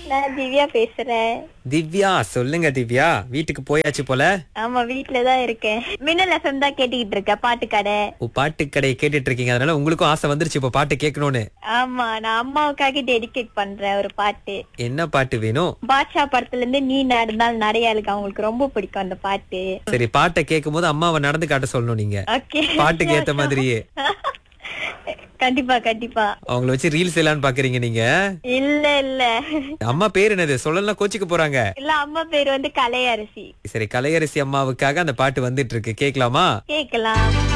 நான் திவ்யா பேசுறேன் திவ்யா சொல்லுங்க திவ்யா வீட்டுக்கு போயாச்சு போல ஆமா வீட்ல தான் இருக்கேன் மின்னல் எஃப்எம் தான் கேட்டுக்கிட்டு இருக்கேன் பாட்டு கடை ஓ, பாட்டு கடையை கேட்டுட்டு இருக்கீங்க அதனால உங்களுக்கும் ஆசை வந்துருச்சு இப்போ பாட்டு கேட்கணும்னு ஆமா நான் அம்மாவுக்காக டெடிகேட் பண்றேன் ஒரு பாட்டு என்ன பாட்டு வேணும் பாட்ஷா படத்துல இருந்து நீ நடந்தால் நடையாளுக்கு அவங்களுக்கு ரொம்ப பிடிக்கும் அந்த பாட்டு சரி பாட்டை கேட்கும் போது அம்மாவை நடந்து காட்ட சொல்லணும் நீங்க ஓகே பாட்டுக்கு ஏத்த மாதிரியே கண்டிப்பா கண்டிப்பா அவங்கள வச்சு ரீல்ஸ் எல்லாம் பாக்குறீங்க நீங்க இல்ல இல்ல அம்மா பேர் என்னது சொல்லலாம் கோச்சிக்க போறாங்க இல்ல அம்மா பேர் வந்து கலையரசி சரி கலையரசி அம்மாவுக்காக அந்த பாட்டு வந்துட்டு இருக்கு கேட்கலாமா கேக்கலாம்